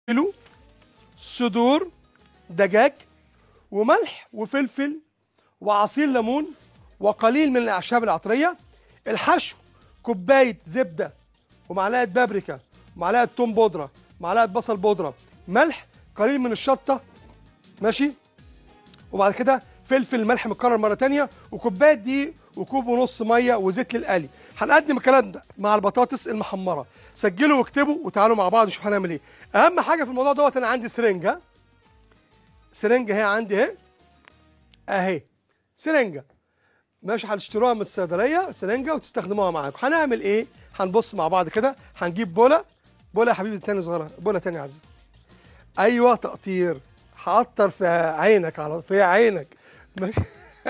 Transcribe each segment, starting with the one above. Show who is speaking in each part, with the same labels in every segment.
Speaker 1: كيلو صدور دجاج وملح وفلفل وعصير ليمون وقليل من الاعشاب العطريه الحشو كوبايه زبده ومعلقه بابريكا ومعلقه توم بودره معلقه بصل بودره ملح قليل من الشطه ماشي وبعد كده فلفل ملح متكرر مره تانية وكوبايه دقيق وكوب ونص ميه وزيت للقلي هنقدم الكلام ده مع البطاطس المحمره سجلوا واكتبوا وتعالوا مع بعض نشوف هنعمل ايه اهم حاجه في الموضوع دوت انا عندي سرنجه سرنجه هي عندي اهي اهي سرنجه ماشي هتشتروها من الصيدليه سرنجه وتستخدموها معاكم هنعمل ايه هنبص مع بعض كده هنجيب بوله بوله يا حبيبي تاني صغيره بوله تاني يا عزيزي ايوه تقطير هقطر في عينك على في عينك ماشي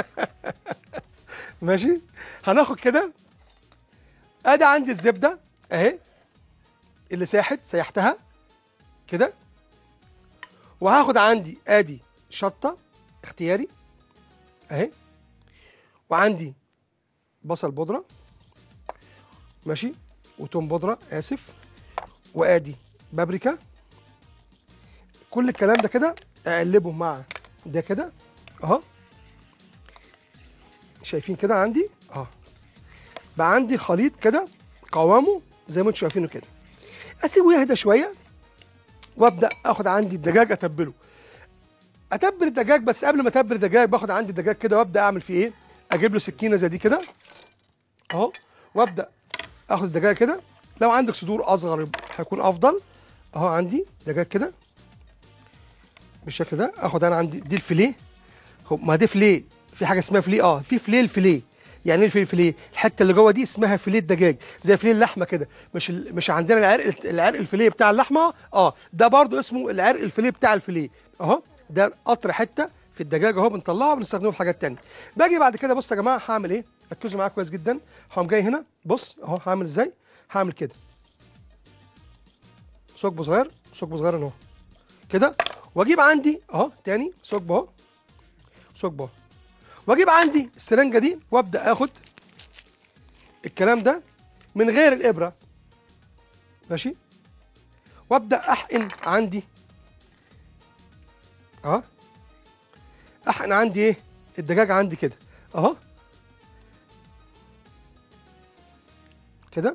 Speaker 1: ماشي هناخد كده ادي عندي الزبده اهي اللي ساحت سيحتها كده وهاخد عندي ادي شطه اختياري اهي وعندي بصل بودره ماشي وتوم بودره اسف وادي بابريكا كل الكلام ده كده اقلبه مع ده كده اهو شايفين كده عندي اه بقى عندي خليط كده قوامه زي ما انتم شايفينه كده اسيبه يهدى شويه وابدا اخد عندي الدجاج اتبله اتبل الدجاج بس قبل ما اتبل الدجاج باخد عندي الدجاج كده وابدا اعمل فيه ايه اجيب له سكينه زي دي كده اهو وابدا اخد الدجاج كده لو عندك صدور اصغر يبقى هيكون افضل اهو عندي دجاج كده بالشكل ده اخد انا عندي دي الفيليه هو ما دي فيليه في حاجه اسمها فيليه اه في فيليه الفيليه يعني ايه الفيليه الفيليه الحته اللي جوه دي اسمها فيليه الدجاج زي فيليه اللحمه كده مش ال... مش عندنا العرق العرق الفيليه بتاع اللحمه اه ده برضو اسمه العرق الفيليه بتاع الفيليه اهو ده قطر حته في الدجاج اهو بنطلعه بنستخدمه في حاجات تانية باجي بعد كده بص يا جماعه هعمل ايه ركزوا معايا كويس جدا هقوم جاي هنا بص اهو هعمل ازاي هعمل كده ثقب صغير ثقب صغير اهو كده واجيب عندي اهو تاني ثقب اهو ثقب اهو واجيب عندي السرنجه دي وابدا اخد الكلام ده من غير الابره ماشي وابدا احقن عندي اهو احقن عندي ايه الدجاج عندي كده اهو كده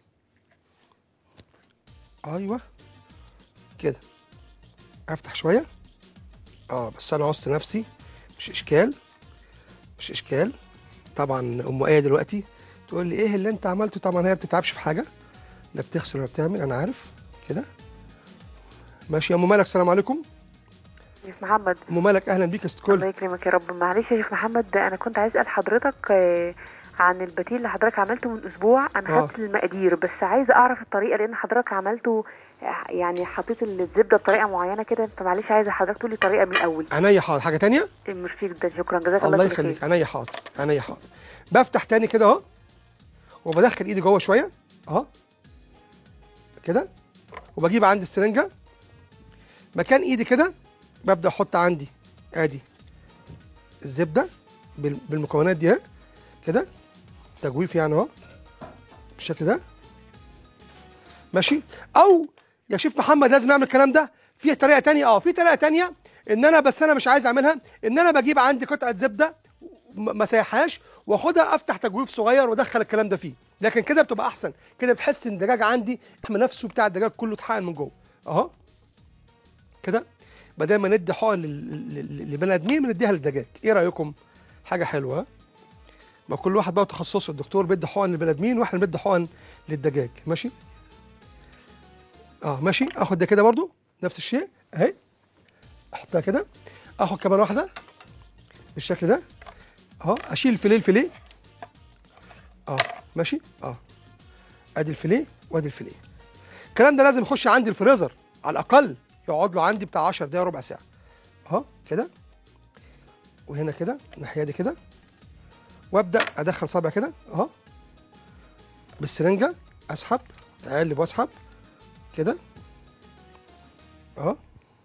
Speaker 1: ايوه كده افتح شويه اه بس انا عوزت نفسي مش اشكال مش اشكال طبعا ام ايه دلوقتي تقول لي ايه اللي انت عملته طبعا هي بتتعبش في حاجه لا بتغسل ولا بتعمل انا عارف كده ماشي يا ام مالك السلام عليكم
Speaker 2: شيخ محمد
Speaker 1: ام مالك اهلا بيك يا ست
Speaker 2: الله
Speaker 1: كل
Speaker 2: يكرمك يا رب معلش يا شيخ محمد انا كنت عايز اسال حضرتك آه، عن البتيل اللي حضرتك عملته من اسبوع انا
Speaker 1: آه.
Speaker 2: خدت المقادير بس عايزه اعرف الطريقه لان حضرتك عملته آه، يعني حطيت الزبده بطريقه معينه كده فمعلش عايزه حضرتك تقولي الطريقه من الاول
Speaker 1: عينيا حاضر حاجه تانية
Speaker 2: ميرسي جدا شكرا جزاك الله
Speaker 1: الله
Speaker 2: كل خير.
Speaker 1: يخليك عينيا حاضر عينيا حاضر بفتح تاني كده اهو وبدخل ايدي جوه شويه اهو كده وبجيب عندي السرنجه مكان ايدي كده ببدا احط عندي ادي الزبده بال- بالمكونات دي اهي كده تجويف يعني اهو بالشكل ده ماشي او يا شيف محمد لازم اعمل الكلام ده في طريقه تانية اه في طريقه تانية ان انا بس انا مش عايز اعملها ان انا بجيب عندي قطعه زبده م- ما سيحهاش واخدها افتح تجويف صغير وادخل الكلام ده فيه لكن كده بتبقى احسن كده بتحس ان الدجاج عندي اللحم نفسه بتاع الدجاج كله اتحقن من جوه اهو كده بدل ما ندي حقن لل- لل- لبني ادمين بنديها للدجاج ايه رايكم حاجه حلوه ها؟ ما كل واحد بقى تخصصه الدكتور بيدي حقن للبني ادمين واحنا بندي حقن للدجاج ماشي اه ماشي اخد ده كده برضو نفس الشيء اهي احطها كده اخد كمان واحده بالشكل ده اهو اشيل الفيليه الفيليه اه ماشي اه ادي الفيليه وادي الفيليه الكلام ده لازم يخش عندي الفريزر على الاقل يقعد له عندي بتاع 10 دقايق ربع ساعه اهو كده وهنا كده الناحيه دي كده وابدا ادخل صابع كده اهو بالسرنجه اسحب اقلب واسحب كده اهو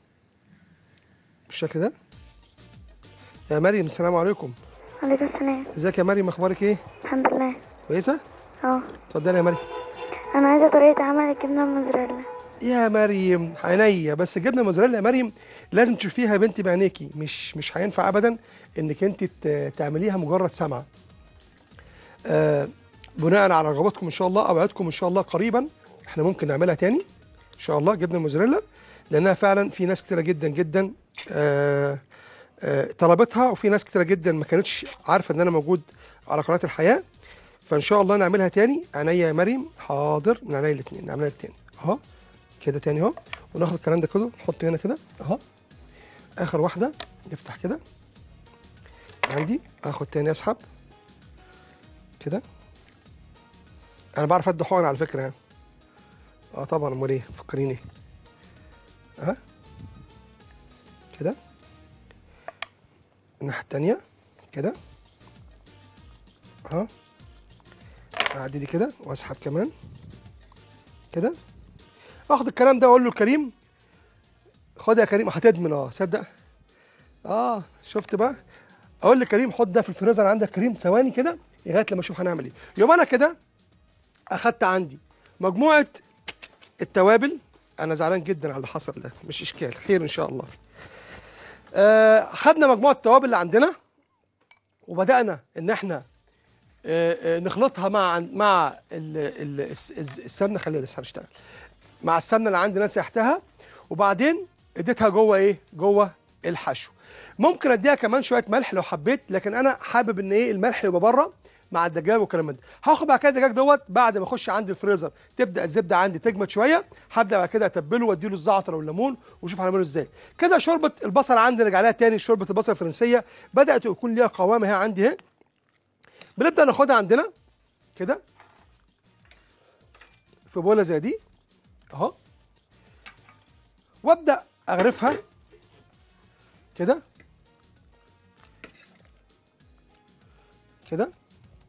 Speaker 1: بالشكل ده يا مريم السلام عليكم
Speaker 3: عليكم السلام
Speaker 1: ازيك يا مريم اخبارك ايه
Speaker 3: الحمد لله
Speaker 1: كويسه
Speaker 3: اه
Speaker 1: اتفضلي يا مريم
Speaker 3: انا عايزه طريقه عمل الجبنه الموزاريلا
Speaker 1: يا مريم عينيا بس الجبنه الموزاريلا يا مريم لازم تشوفيها يا بنتي بعينيكي مش مش هينفع ابدا انك انت ت- تعمليها مجرد سمع آه بناء على رغباتكم ان شاء الله اوعدكم ان شاء الله قريبا احنا ممكن نعملها تاني ان شاء الله جبنه موزاريلا لانها فعلا في ناس كتيره جدا جدا آه آه طلبتها وفي ناس كتيره جدا ما كانتش عارفه ان انا موجود على قناه الحياه فان شاء الله نعملها تاني عينيا يا مريم حاضر من عينيا الاثنين نعملها تاني اهو كده تاني اهو وناخد الكلام ده كله نحطه هنا كده اهو اخر واحده نفتح كده عندي اخد تاني اسحب كده انا بعرف ادي حقن على فكره يعني اه طبعا امال ايه فكريني ايه ها كده الناحيه التانيه كده اهو اعدي دي كده واسحب كمان كده اخد الكلام ده اقول له كريم خد يا كريم هتدمن اه صدق اه شفت بقى اقول لكريم حط ده في الفريزر عندك كريم ثواني كده لغايه لما اشوف هنعمل ايه يبقى انا كده اخدت عندي مجموعه التوابل انا زعلان جدا على اللي حصل ده مش اشكال خير ان شاء الله آه خدنا مجموعه التوابل اللي عندنا وبدانا ان احنا آه، آه، نخلطها مع مع ال- ال- الس- الس- السمنه خلينا لسه هنشتغل مع السمنه اللي عندي انا سيحتها وبعدين اديتها جوه ايه جوه الحشو ممكن اديها كمان شويه ملح لو حبيت لكن انا حابب ان ايه الملح يبقى بره مع الدجاج والكلام من ده هاخد بعد كده الدجاج دوت بعد ما اخش عندي الفريزر تبدا الزبده عندي تجمد شويه هبدا بعد كده اتبله واديله الزعتر والليمون واشوف هنعمله ازاي كده شوربه البصل عندي نرجع لها تاني شوربه البصل الفرنسيه بدات يكون ليها قوام اهي عندي اهي بنبدا ناخدها عندنا كده في بوله زي دي اهو وابدا اغرفها كده كده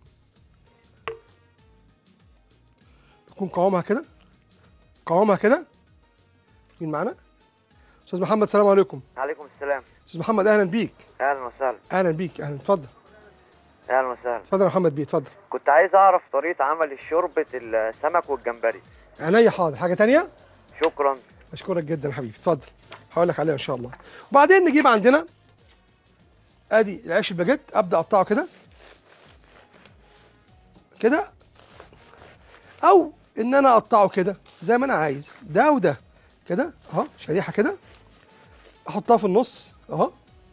Speaker 1: يكون قوامها كده قوامها كده مين معانا استاذ محمد السلام عليكم
Speaker 3: عليكم السلام
Speaker 1: استاذ محمد اهلا بيك
Speaker 3: اهلا وسهلا
Speaker 1: اهلا بيك اهلا اتفضل
Speaker 3: اهلا وسهلا
Speaker 1: اتفضل يا محمد بيه اتفضل
Speaker 3: كنت عايز اعرف طريقه عمل شوربه السمك والجمبري
Speaker 1: عينيا حاضر حاجه تانية
Speaker 3: شكرا
Speaker 1: اشكرك جدا يا حبيبي اتفضل هقول لك عليها ان شاء الله وبعدين نجيب عندنا ادي العيش الباجيت ابدا اقطعه كده كده او ان انا اقطعه كده زي ما انا عايز ده وده كده اهو شريحه كده احطها في النص اهو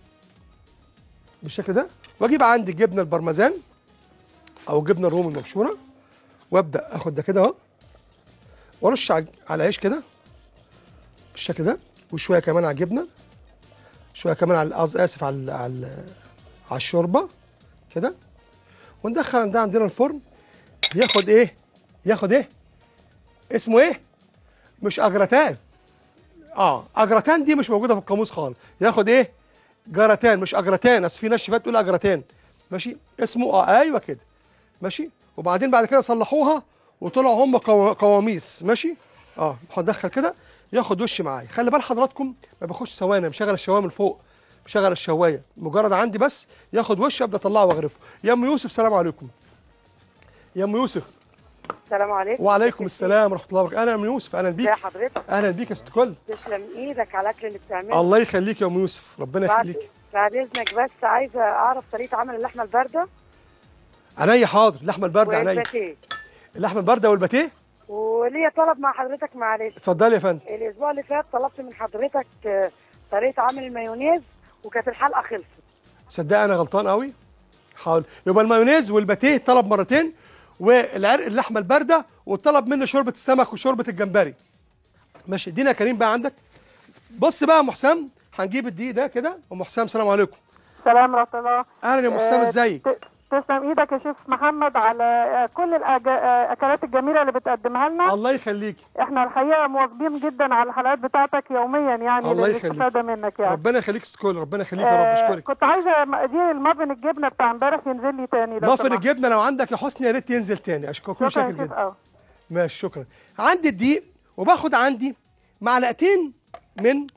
Speaker 1: بالشكل ده واجيب عندي الجبنه البرمجان او الجبنه الرومي المبشوره وابدا اخد ده كده اهو وارش على على العيش كده بالشكل ده وشويه كمان على الجبنه شويه كمان على قصدي اسف على ال- على ال- على الشوربه كده وندخل ده عندنا الفرن ياخد ايه ياخد ايه اسمه ايه مش اجرتان اه اجرتان دي مش موجوده في القاموس خالص ياخد ايه جرتان مش اجرتان اصل في ناس شفات تقول اجرتان ماشي اسمه اه ايوه كده ماشي وبعدين بعد كده صلحوها وطلعوا هم قوا- قواميس ماشي اه هندخل كده ياخد وش معايا خلي بال حضراتكم ما باخدش ثواني مشغل الشوايه من فوق مشغل الشوايه مجرد عندي بس ياخد وش ابدا اطلعه واغرفه يا ام يوسف سلام عليكم يا ام يوسف
Speaker 4: السلام عليكم
Speaker 1: وعليكم السلام ورحمه الله وبركاته اهلا يا ام يوسف اهلا بيك
Speaker 4: ازي حضرتك
Speaker 1: اهلا بيك يا ست كل
Speaker 4: تسلم ايدك على الاكل اللي بتعمله
Speaker 1: الله يخليك يا ام يوسف ربنا
Speaker 4: بعد
Speaker 1: يخليك
Speaker 4: بعد اذنك بس عايزه اعرف طريقه عمل اللحمه البارده
Speaker 1: عينيا حاضر اللحمه البارده عينيا
Speaker 4: والباتيه
Speaker 1: اللحمه البارده والباتيه
Speaker 4: وليا طلب مع حضرتك معلش
Speaker 1: اتفضلي يا فندم
Speaker 4: الاسبوع اللي فات طلبت من حضرتك آه، طريقه عمل المايونيز وكانت الحلقه خلصت
Speaker 1: صدق انا غلطان قوي حاول يبقى المايونيز والباتيه طلب مرتين والعرق اللحمه البارده وطلب مني شوربه السمك وشوربه الجمبري ماشي ادينا يا كريم بقى عندك بص بقى يا ام حسام هنجيب الدقيق ده كده ام حسام السلام عليكم
Speaker 5: سلام ورحمة الله
Speaker 1: اهلا يا ام حسام
Speaker 5: آه،
Speaker 1: ازيك
Speaker 5: ت- تسلم ايدك يا شيخ محمد على آه، كل الأج- آه، الاكلات الجميله اللي بتقدمها لنا
Speaker 1: الله يخليك
Speaker 5: احنا الحقيقه مواظبين جدا على الحلقات بتاعتك يوميا يعني
Speaker 1: الله يخليك.
Speaker 5: للاستفاده منك يعني
Speaker 1: ربنا يخليك ست كل ربنا يخليك يا رب
Speaker 5: آه،
Speaker 1: اشكرك
Speaker 5: كنت عايزه مقادير المافن الجبنه بتاع امبارح ينزل لي تاني لو
Speaker 1: مافن
Speaker 5: سمحت.
Speaker 1: الجبنه لو عندك يا حسني يا ريت ينزل تاني اشكرك
Speaker 5: شكرا
Speaker 1: شاكر
Speaker 5: يا شيخ
Speaker 1: جدا
Speaker 5: أوي.
Speaker 1: ماشي شكرا عندي الدقيق وباخد عندي معلقتين من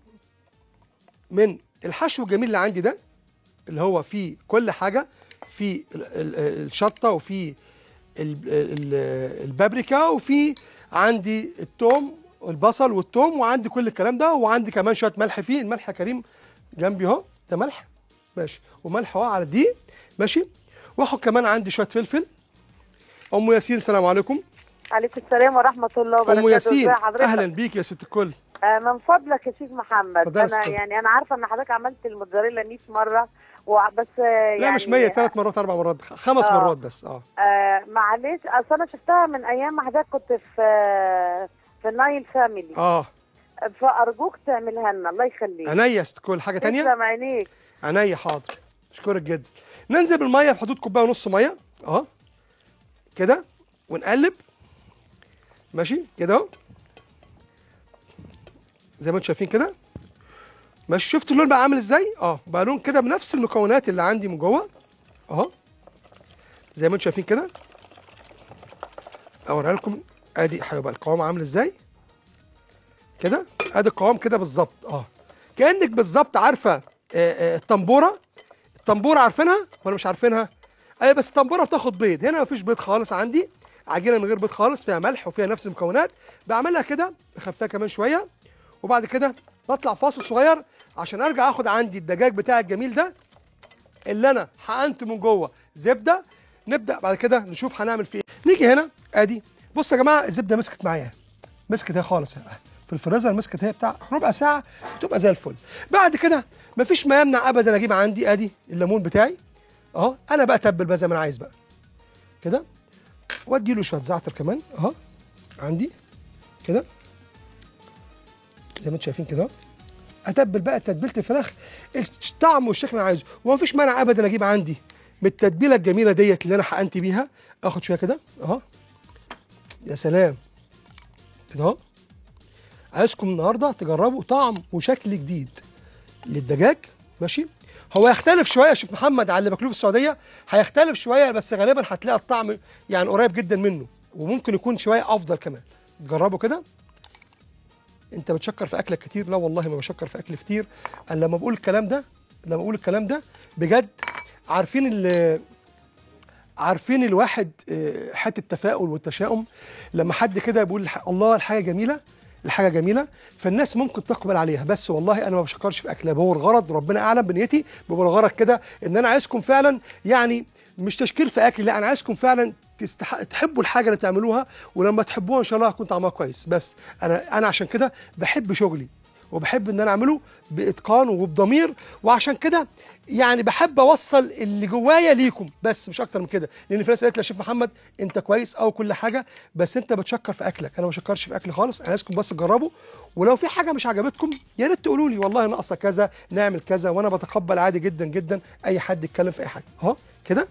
Speaker 1: من الحشو الجميل اللي عندي ده اللي هو فيه كل حاجه فيه ال- ال- الشطه وفيه ال- ال- البابريكا وفيه عندي التوم والبصل والثوم وعندي كل الكلام ده وعندي كمان شويه ملح فيه الملح يا كريم جنبي اهو ده ملح ماشي وملح اهو على دي ماشي واخد كمان عندي شويه فلفل ام ياسين السلام عليكم
Speaker 4: عليكم السلام ورحمه الله وبركاته
Speaker 1: ام ياسين
Speaker 4: ازي حضرتك
Speaker 1: اهلا بيك يا ست الكل
Speaker 4: آه من فضلك يا شيخ محمد
Speaker 1: اتفضلي يا
Speaker 4: انا
Speaker 1: ستي.
Speaker 4: يعني انا عارفه ان حضرتك عملت الموتزاريلا 100 مره وع- بس آه يعني
Speaker 1: لا مش 100 ثلاث مرات اربع مرات خمس
Speaker 4: آه.
Speaker 1: مرات بس اه
Speaker 4: آه معلش اصل انا شفتها من ايام ما حضرتك كنت في آه في النايل فاميلي
Speaker 1: اه
Speaker 4: فارجوك تعملها لنا الله يخليك
Speaker 1: عينيا يا ست الكل حاجه تانية
Speaker 4: تسلم عينيك
Speaker 1: عينيا حاضر اشكرك جدا ننزل بالميه في حدود كوبايه ونص ميه اهو كده ونقلب ماشي كده اهو زي ما انتم شايفين كده ماشي شفتوا اللون بقى عامل ازاي اه بقى لون كده بنفس المكونات اللي عندي من جوه اهو زي ما انتم شايفين كده اوريها لكم ادي هيبقى القوام عامل ازاي كده ادي القوام كده بالظبط اه كانك بالظبط عارفه آه، آه، الطنبوره الطنبوره عارفينها ولا مش عارفينها ايوه بس الطنبوره بتاخد بيض هنا مفيش بيض خالص عندي عجينه من غير بيض خالص فيها ملح وفيها نفس المكونات بعملها كده بخفيها كمان شويه وبعد كده بطلع فاصل صغير عشان ارجع اخد عندي الدجاج بتاعي الجميل ده اللي انا حقنته من جوه زبده نبدا بعد كده نشوف هنعمل فيه ايه نيجي هنا ادي بص يا جماعه الزبده مسكت معايا مسكت هي خالص في الفريزر مسكت هي بتاع ربع ساعه تبقى زي الفل بعد كده مفيش ما يمنع ابدا اجيب عندي ادي الليمون بتاعي اهو انا بقى اتبل بقى زي ما انا عايز بقى كده وادي له شويه زعتر كمان اهو عندي كده زي ما انتم شايفين كده اهو. اتبل بقى تتبيله الفراخ الطعم والشكل اللي انا عايزه ومفيش مانع ابدا اجيب عندي من التتبيله الجميله ديت اللي انا حقنت بيها اخد شويه كده اهو يا سلام كده اهو عايزكم النهارده تجربوا طعم وشكل جديد للدجاج ماشي هو يختلف شويه يا شيخ محمد عن اللي باكلوه في السعوديه هيختلف شويه بس غالبا هتلاقي الطعم يعني قريب جدا منه وممكن يكون شويه افضل كمان جربوا كده انت بتشكر في اكلك كتير لا والله ما بشكر في اكل كتير انا لما بقول الكلام ده لما بقول الكلام ده بجد عارفين ال عارفين الواحد آه، حته التفاؤل والتشاؤم لما حد كده بيقول الح- الله الحاجه جميله الحاجه جميله فالناس ممكن تقبل عليها بس والله انا ما بشكرش في اكل هو الغرض ربنا اعلم بنيتي بيبقى الغرض كده ان انا عايزكم فعلا يعني مش تشكير في اكل لا انا عايزكم فعلا تستح... تحبوا الحاجه اللي بتعملوها ولما تحبوها ان شاء الله هيكون طعمها كويس بس انا انا عشان كده بحب شغلي وبحب ان انا اعمله باتقان وبضمير وعشان كده يعني بحب اوصل اللي جوايا ليكم بس مش اكتر من كده لان في ناس قالت لي يا شيخ محمد انت كويس او كل حاجه بس انت بتشكر في اكلك انا ما بشكرش في اكلي خالص انا عايزكم بس تجربوا ولو في حاجه مش عجبتكم يا ريت تقولوا لي والله ناقصه كذا نعمل كذا وانا بتقبل عادي جدا جدا اي حد يتكلم في اي حاجه اهو كده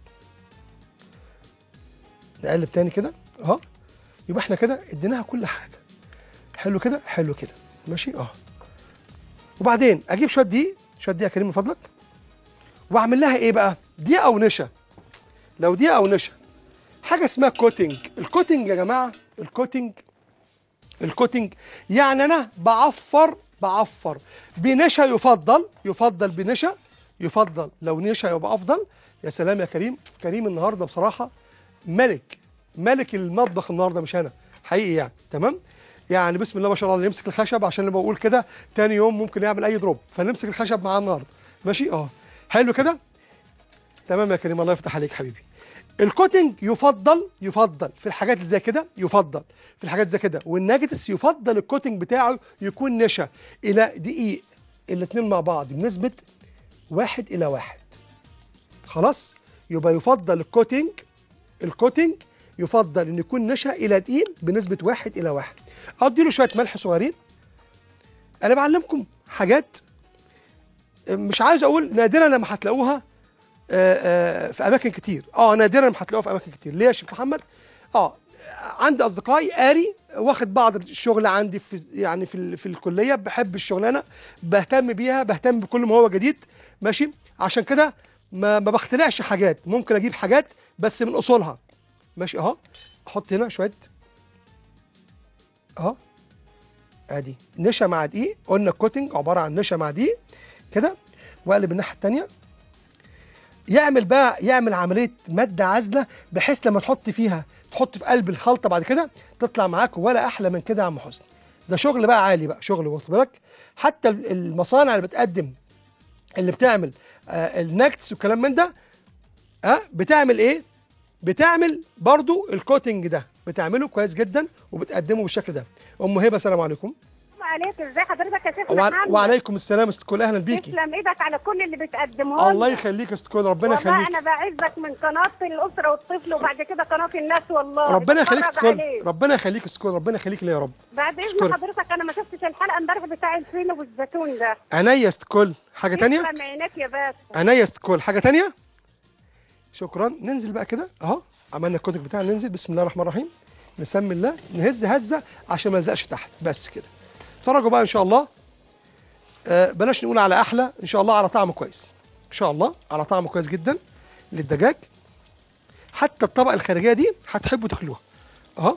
Speaker 1: نقلب تاني كده اهو يبقى احنا كده اديناها كل حاجه حلو كده حلو كده ماشي اه وبعدين اجيب شويه دقيق شويه دقيق يا كريم من فضلك واعمل لها ايه بقى دقيق او نشا لو دقيق او نشا حاجه اسمها كوتنج الكوتنج يا جماعه الكوتنج الكوتنج يعني انا بعفر بعفر بنشا يفضل يفضل بنشا يفضل لو نشا يبقى افضل يا سلام يا كريم كريم النهارده بصراحه ملك ملك المطبخ النهارده مش انا حقيقي يعني تمام يعني بسم الله ما شاء الله اللي يمسك الخشب عشان لما بقول كده تاني يوم ممكن يعمل اي دروب فنمسك الخشب معاه النهارده ماشي اه حلو كده تمام يا كريم الله يفتح عليك حبيبي الكوتنج يفضل يفضل في الحاجات اللي زي كده يفضل في الحاجات زي كده والناجتس يفضل الكوتنج بتاعه يكون نشا الى دقيق الاثنين مع بعض بنسبه واحد الى واحد خلاص يبقى يفضل الكوتنج الكوتنج يفضل ان يكون نشا الى دقيق بنسبه واحد الى واحد ادي له شويه ملح صغيرين انا بعلمكم حاجات مش عايز اقول نادرا لما هتلاقوها آه، آه، في اماكن كتير اه نادرا ما هتلاقوها في اماكن كتير ليه يا شيخ محمد اه عندي اصدقائي قاري واخد بعض الشغل عندي في يعني في ال- في الكليه بحب الشغلانه بهتم بيها بهتم بكل ما هو جديد ماشي عشان كده ما ما بخترعش حاجات ممكن اجيب حاجات بس من اصولها ماشي اهو احط هنا شويه اهو ادي نشا مع دقيق قلنا الكوتنج عباره عن نشا مع دقيق كده واقلب الناحيه الثانيه يعمل بقى يعمل عمليه ماده عازله بحيث لما تحط فيها تحط في قلب الخلطه بعد كده تطلع معاك ولا احلى من كده يا عم حسني ده شغل بقى عالي بقى شغل واخد بالك حتى ال- المصانع اللي بتقدم اللي بتعمل آه النكتس والكلام من ده اه بتعمل ايه بتعمل برضو الكوتنج ده بتعمله كويس جدا وبتقدمه بالشكل ده ام هبه السلام عليكم
Speaker 6: عليك ازاي حضرتك يا شيخ
Speaker 1: وع-
Speaker 6: محمد
Speaker 1: وعليكم السلام يا ست كل اهلا بيكي
Speaker 6: تسلم ايدك على كل اللي بتقدمه
Speaker 1: الله
Speaker 6: لنا.
Speaker 1: يخليك يا ست كل ربنا
Speaker 6: والله
Speaker 1: يخليك
Speaker 6: انا بعزك من قناه الاسره والطفل وبعد كده قناه الناس والله
Speaker 1: ربنا يخليك يا
Speaker 6: بتفرج
Speaker 1: ست كل
Speaker 6: عليك.
Speaker 1: ربنا يخليك يا ست كل ربنا يخليك ليا يا رب
Speaker 6: بعد
Speaker 1: أشكرك.
Speaker 6: اذن حضرتك انا ما شفتش الحلقه امبارح بتاع الفيل والزيتون ده
Speaker 1: عينيا يا ست كل حاجه تانية
Speaker 6: تسلم عينيك يا باشا
Speaker 1: عينيا يا ست كل حاجه تانية شكرا ننزل بقى كده اهو عملنا الكوتك بتاعنا ننزل بسم الله الرحمن الرحيم نسمي الله نهز هزه عشان ما نلزقش تحت بس كده اتفرجوا بقى ان شاء الله آه بلاش نقول على احلى ان شاء الله على طعم كويس ان شاء الله على طعم كويس جدا للدجاج حتى الطبقه الخارجيه دي هتحبوا تاكلوها اهو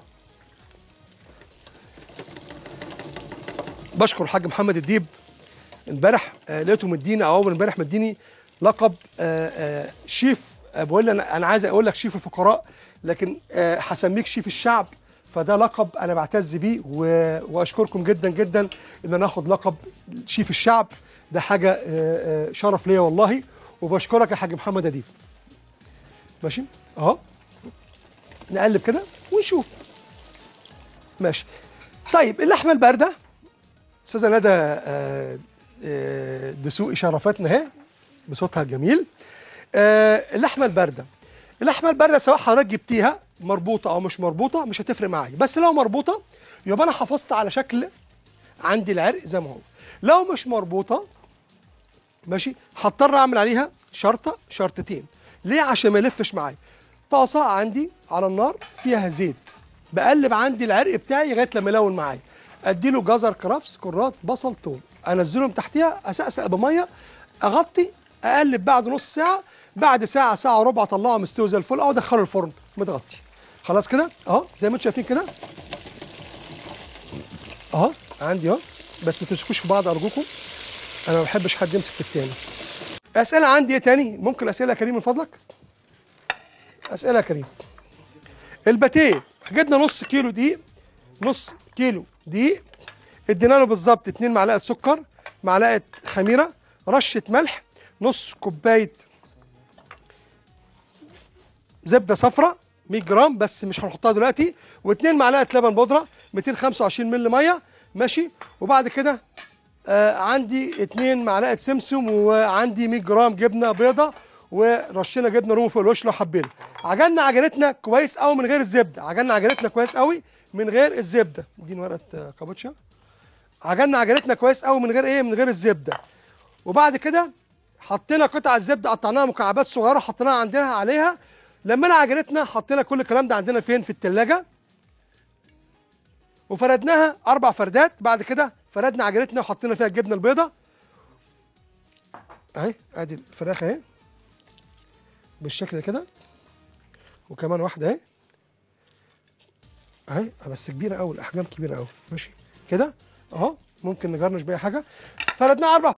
Speaker 1: بشكر الحاج محمد الديب امبارح آه لقيته مديني او اول امبارح مديني لقب آه آه شيف آه بقول لي انا انا عايز اقول لك شيف الفقراء لكن آه هسميك شيف الشعب فده لقب انا بعتز بيه و- واشكركم جدا جدا ان انا اخد لقب شيف الشعب ده حاجه آه آه شرف ليا والله وبشكرك يا حاج محمد اديب ماشي اهو نقلب كده ونشوف ماشي طيب اللحمه البارده استاذه ندى آه، آه، دسوقي شرفتنا اهي بصوتها الجميل آه، اللحمه البارده اللحمه البارده سواء حضرتك جبتيها مربوطه او مش مربوطه مش هتفرق معايا بس لو مربوطه يبقى انا حافظت على شكل عندي العرق زي ما هو لو مش مربوطه ماشي هضطر اعمل عليها شرطه شرطتين ليه عشان ما يلفش معايا طاسه عندي على النار فيها زيت بقلب عندي العرق بتاعي لغايه لما يلون معايا اديله جزر كرفس كرات بصل توم انزلهم تحتيها اسقسق بميه اغطي اقلب بعد نص ساعه بعد ساعه ساعه وربع اطلعه مستوي زي الفل او ادخله الفرن متغطي خلاص كده اهو زي ما انتم شايفين كده اهو عندي اهو بس ما تمسكوش في بعض ارجوكم انا ما بحبش حد يمسك في التاني اسئله عندي ايه تاني ممكن اسئله يا كريم من فضلك اسئله يا كريم الباتيه جبنا نص كيلو دقيق نص كيلو دقيق ادينا له بالظبط 2 معلقه سكر معلقه خميره رشه ملح نص كوبايه زبده صفراء 100 جرام بس مش هنحطها دلوقتي و2 معلقه لبن بودره 225 مللي ميه ماشي وبعد كده آه عندي 2 معلقه سمسم وعندي 100 جرام جبنه بيضه ورشينا جبنه رومي فوق الوش لو حابين عجلنا عجلتنا كويس قوي من غير الزبده عجلنا عجلتنا كويس قوي من غير الزبده اديني ورقه آه، كابوتشا عجلنا عجلتنا كويس قوي من غير ايه من غير الزبده وبعد كده حطينا قطع الزبده قطعناها مكعبات صغيره حطيناها عندنا عليها لمينا عجلتنا حطينا كل الكلام ده عندنا فين في التلاجة وفردناها اربع فردات بعد كده فردنا عجلتنا وحطينا فيها الجبنه البيضاء اهي ادي الفراخ اهي بالشكل ده كده وكمان واحده اهي اهي بس كبيره قوي الاحجام كبيره قوي ماشي كده اهو ممكن نجرنش باي حاجه فردناها اربع